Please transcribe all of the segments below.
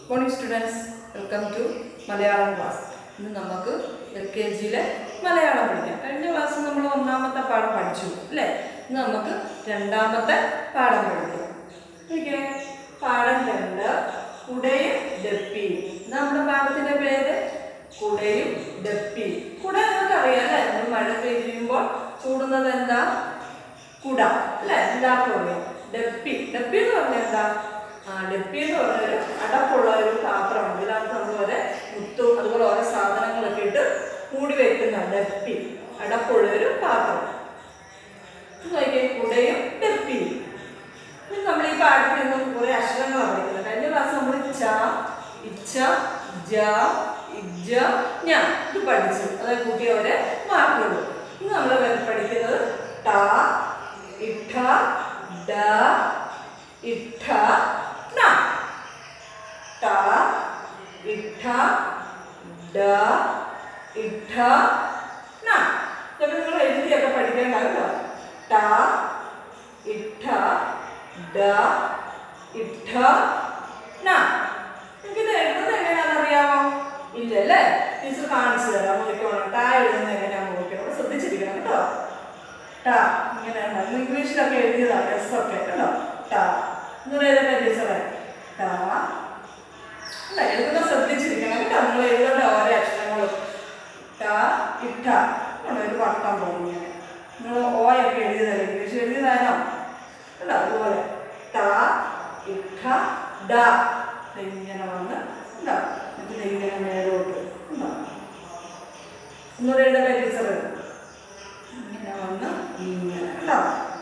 Morning students welcome to Malayalam class ഇന്ന് നമുക്ക് L K ജിയിലെ Malayalam പഠിക്കാം കഴിഞ്ഞ ക്ലാസ്സിൽ നമ്മൾ ഒന്നാമത്തെ പാഠം പഠിച്ചു അല്ലേ ഇന്ന് നമുക്ക് രണ്ടാമത്തെ പാഠം പഠിക്കാം ഓക്കെ പാഠം രണ്ട് കുടയും ഡപ്പിയും ഇത് നമ്മുടെ പാഠത്തിന്റെ പേര് കുടയും ഡപ്പിയും കുട നമുക്കറിയാം അല്ലേ നമ്മൾ മഴ പെയ്യുമ്പോൾ ചൂടുന്നത് എന്താ കുട അല്ലേ എല്ലാവർക്കും അറിയാം ഡപ്പി ഡപ്പി എന്ന് പറഞ്ഞാൽ എന്താ ആ ഡപ്പി എന്ന് പറഞ്ഞൊരു അടപ്പുള്ള ഒരു പാത്രമുണ്ട് ഇതിനകത്ത് നമ്മൾ ഓരോ മുത്തും അതുപോലെ ഓരോ സാധനങ്ങളൊക്കെ ഇട്ട് മൂടി വെക്കുന്ന ഡപ്പി അടപ്പുള്ള ഒരു പാത്രം ഇത് നോക്കിയേ കുടയും ഡപ്പിയും ഇനി നമ്മൾ ഈ പാഠത്തിൽ നിന്നും കുറെ അക്ഷരങ്ങളാണ് പഠിക്കുന്നത് കഴിഞ്ഞ ക്ലാസ് നമ്മൾ ച ഇച്ച ജ ഇജ ഞ ഇത് പഠിച്ചു അതായത് കൂട്ടിയ ഒരു മാർക്കുള്ളൂ ഇന്ന് നമ്മൾ പഠിക്കുന്നത് ട ഇട്ട ഡ ഇട്ട ന ട ഇട്ട ഡ ഇട്ട ന ഇതൊക്കെ നിങ്ങൾ എഴുതിയൊക്കെ പഠിക്കേണ്ട കേട്ടോ ട ഇട്ട ഡ ഇട്ട ന നിങ്ങൾക്കിത് എഴുതുന്നത് എങ്ങനെയാണെന്ന് അറിയാമോ ഇല്ലല്ലേ ടീച്ചർ കാണിച്ചു തരാം നോക്കിക്കോണം ടാ എഴുതുന്നത് എങ്ങനെയാണെന്ന് നോക്കിക്കോണം ശ്രദ്ധിച്ചിരിക്കണം കേട്ടോ ടാ ഇങ്ങനെയാണ് ഇന്ന് ഇംഗ്ലീഷിലൊക്കെ എഴുതിയതാണ് എസ് ഒക്കെ കേട്ടോ ടാ എന്ന് എഴുതട്ടെ ടീച്ചറെ ടാ അല്ല എഴുതുന്ന ശ്രദ്ധിച്ചിരിക്കണം കേട്ടോ നിങ്ങൾ എഴുതേണ്ട ഓരോ അക്ഷരങ്ങളും ടാ ഇട്ട ആണ് ഒരു വട്ടം പോലെ ഇങ്ങനെ നിങ്ങൾ ഓയൊക്കെ എഴുതിയതല്ലേ ഇംഗ്ലീഷ് എഴുതിയതാണോ കേട്ടോ അതുപോലെ ടാ ഇട്ട ഡ ഇങ്ങനെ വന്ന് ഉണ്ടോ എന്നിട്ട് ഇങ്ങനെ മേലോട്ട് ഉണ്ടോ ഒന്നുകൂടെ എഴുതട്ടെ ടീച്ചർ ഇങ്ങനെ വന്ന് ഇങ്ങനെ കേട്ടോ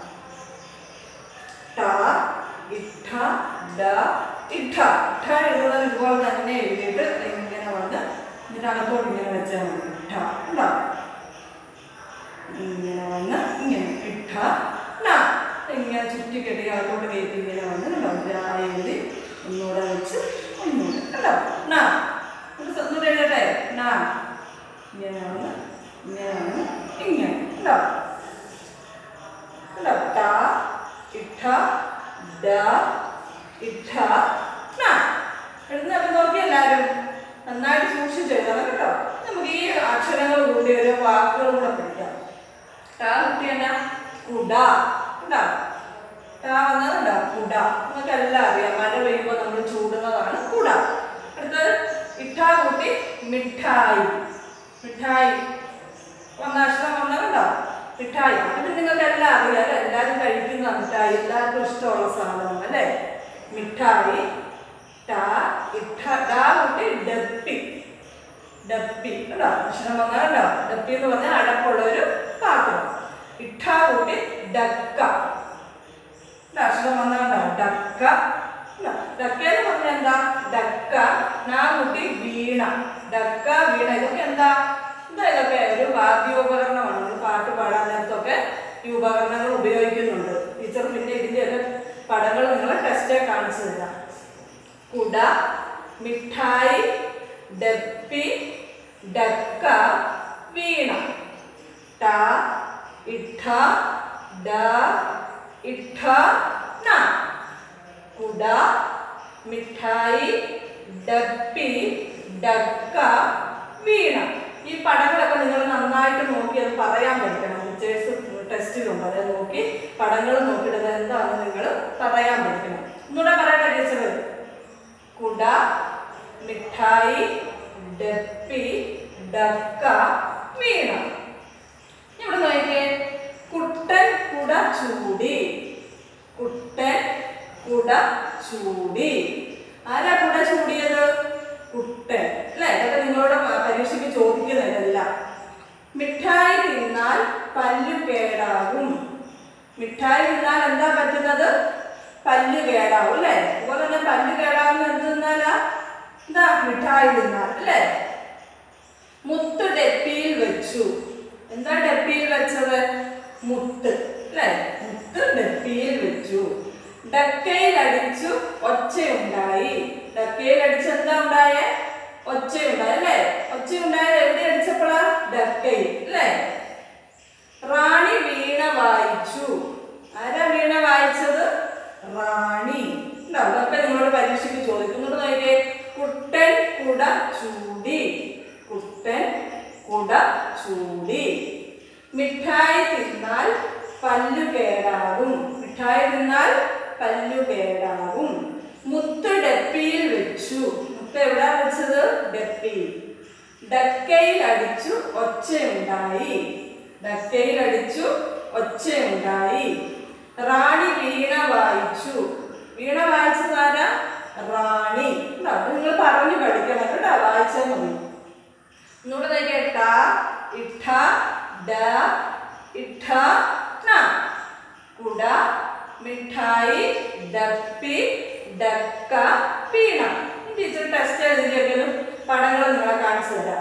ട ഇട്ട ഡ ഇട്ട ഇട്ട എഴുതുന്നത് ഇതുപോലെ തന്നെ എഴുതിയിട്ട് ഇങ്ങനെ വന്ന് എന്നിട്ട് അകത്തോട്ട് ഇങ്ങനെ വെച്ചാൽ മതി ഇട്ട ഉണ്ടോ ഇങ്ങനെ വന്ന് ഇങ്ങനെ ഇട്ട ന ഇങ്ങനെ ചുറ്റി കെട്ടി അകത്തോട്ട് കയറ്റി ഇങ്ങനെ വന്ന് കണ്ടോ രാ എഴുതി ഒന്നുകൂടെ വെച്ച് ഒന്നുകൂടെ കണ്ടോ ന എന്നിട്ട് ഒന്നുകൂടെ എഴുതട്ടെ ന ഇങ്ങനെ വന്ന് ഇങ്ങനെ വന്ന് ഇങ്ങനെ കണ്ടോ കണ്ടോ ട ഇട്ട ഡ ഇട്ട ന എഴുതുന്നൊക്കെ നോക്കി എല്ലാവരും നന്നായിട്ട് സൂക്ഷിച്ച് എഴുതണം കേട്ടോ നമുക്ക് ഈ അക്ഷരങ്ങൾ കൂടി ഒരു വാക്കുകൾ കൂടെ പഠിക്കാം ടാ കുട്ടി എന്നാ കുട ഉണ്ടോ ടാ വന്നതുണ്ടോ കുട നമുക്ക് എല്ലാം അറിയാം മഴ പെയ്യുമ്പോൾ നമ്മൾ ചൂടുന്നതാണ് കുട അടുത്തത് ഇട്ടാ കുട്ടി മിഠായി മിഠായി വന്ന അക്ഷരം വന്നതുണ്ടോ മിഠായി അത് നിങ്ങൾക്ക് എല്ലാം അറിയാം അല്ലേ എല്ലാവരും കഴിക്കുന്ന മിഠായി എല്ലാവർക്കും ഇഷ്ടമുള്ള സാധനം അല്ലേ മിഠായി ടാ ഇട്ട ടാ കുട്ടി ഡപ്പി ഡപ്പി കേട്ടോ അക്ഷരം വന്നാൽ കേട്ടോ ഡപ്പി എന്ന് പറഞ്ഞാൽ അടപ്പുള്ള ഒരു പാത്രം ഇട്ട കൂട്ടി ഡക്ക ഇത് അക്ഷരം വന്നാൽ കേട്ടോ ഡക്ക ഇല്ല, ഡക്ക എന്ന് പറഞ്ഞാൽ എന്താ ഡക്ക നാ കുട്ടി വീണ ഡക്ക വീണ ഇതൊക്കെ എന്താ എന്താ ഇതൊക്കെ ഒരു വാദ്യോപകരണമാണ് നമ്മൾ പാട്ട് പാടാൻ നേരത്തൊക്കെ ഈ ഉപകരണങ്ങൾ ഉപയോഗിക്കുന്നുണ്ട് ടീച്ചർ പിന്നെ ഇതിൻ്റെ ഒക്കെ പടങ്ങൾ നിങ്ങളെ ടെസ്റ്റ് കാണിച്ചു തരാം കുട മിഠായി ഡപ്പി ഡക്ക വീണ ട ഇട്ട ഡ ഇട്ട ന കുട മിഠായി ഡപ്പി ഡക്ക വീണ ഈ പടങ്ങളൊക്കെ നിങ്ങൾ നന്നായിട്ട് നോക്കി അത് പറയാൻ പഠിക്കണം ടീച്ചേഴ്സ് ടെസ്റ്റിലുണ്ട് അത് നോക്കി പടങ്ങൾ നോക്കിയിട്ട് അത് എന്താണെന്ന് നിങ്ങൾ പറയാൻ പഠിക്കണം ഒന്നുകൂടെ പറയട്ടെ ടീച്ചർ കുട മിഠായി ഡപ്പി ഡക്ക വീണ ഇവിടെ നോക്കിയേ കുട്ടൻ കുട ചൂടി കുട്ടൻ കുട ചൂടി ആരാ കുട ചൂടിയത് കുട്ടൻ അല്ലേ ഇതൊക്കെ നിങ്ങളോട് പ- പരീക്ഷയ്ക്ക് ചോദിക്കുന്നതല്ല മിഠായി തിന്നാൽ പല്ല് കേടാകും മിഠായി തിന്നാൽ എന്താ പറ്റുന്നത് പല്ല് കേടാവും അല്ലേ അതുപോലെ തന്നെ പല്ല് കേടാകുന്ന എന്ത് തിന്നാലാ എന്താ മിഠായി തിന്നാൽ അല്ലേ മുത്ത് ഡപ്പിയിൽ വെച്ചു എന്താ ഡപ്പിയിൽ വെച്ചത് മുത്ത് അല്ലേ മുത്ത് ഡപ്പിയിൽ വെച്ചു ഡക്കയിൽ അടിച്ചു ഒച്ചയുണ്ടായി ഡക്കയിൽ അടിച്ച് എന്താ ഉണ്ടായേ ഒച്ചയുണ്ടായി അല്ലേ ഒച്ചയുണ്ടായത് എവിടെ അടിച്ചപ്പോഴാ ഡക്കയിൽ അല്ലേ റാണി വീണ വായിച്ചു ആരാ വീണ വായിച്ചത് റാണി ഉണ്ടോ? അതൊക്കെ നിങ്ങളോട് പരീക്ഷയ്ക്ക് ചോദിക്കുന്നുണ്ട് നോക്കിയേ ചൂടി മിഠായി തിന്നാൽ പല്ലു കേടാകും മിഠായി തിന്നാൽ പല്ലു കേടാകും മുത്ത് ഡപ്പിയിൽ വെച്ചു മുത്ത് എവിടാ വെച്ചത് ഡപ്പിയിൽ ഡക്കയിൽ അടിച്ചു ഒച്ചയുണ്ടായി ഡക്കയിൽ അടിച്ചു ഒച്ചയുണ്ടായി റാണി വീണ വായിച്ചു വീണ വായിച്ചതാരാ റാണി ഉണ്ടോ? അത് നിങ്ങൾ പറഞ്ഞു പഠിക്കണം കേട്ടോ വായിച്ചാൽ മതി ഒന്നുകൂടെ നോക്കിയേ ട ഇഠ ഡ ഇഠ ന കുട മിഠായി ഡപ്പി ഡക്ക വീണ ടീച്ചർ ടെസ്റ്റ് എഴുതിയൊക്കെയും പടങ്ങൾ നിങ്ങളെ കാണിച്ചു തരാം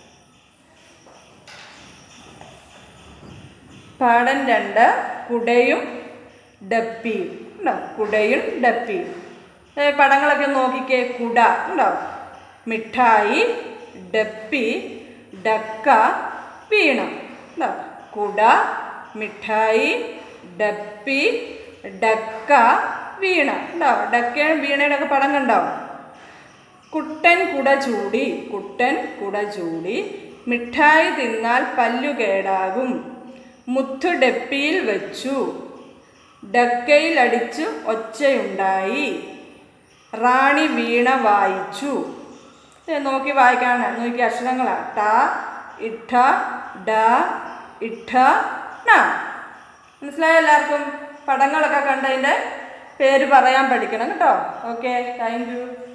പാഠം രണ്ട് കുടയും ഡപ്പിയും ഉണ്ടോ കുടയും ഡപ്പിയും ഏ, പടങ്ങളൊക്കെ നോക്കിക്കേ കുട ഉണ്ടോ മിഠായി ഡപ്പി ഡക്ക വീണ ഉണ്ടോ കുട മിഠായി ഡപ്പി ഡക്ക വീണ ഉണ്ടോ ഡക്കയും വീണയുടെ ഒക്കെ പടം കണ്ടോ കുട്ടൻ കുട ചൂടി കുട്ടൻ കുട ചൂടി മിഠായി തിന്നാൽ പല്ലു കേടാകും മുത്തു ഡപ്പിയിൽ വെച്ചു ഡക്കയിൽ അടിച്ചു ഒച്ചയുണ്ടായി റാണി വീണ വായിച്ചു ഇത് നോക്കി വായിക്കാണ് നോക്കി അക്ഷരങ്ങളാ ട ഇഠ ഡ ഇഠ ണ മനസ്സിലായോ എല്ലാവർക്കും പടങ്ങളൊക്കെ കണ്ടതിൻ്റെ പേര് പറയാൻ പഠിക്കണം കേട്ടോ ഓക്കെ താങ്ക് യു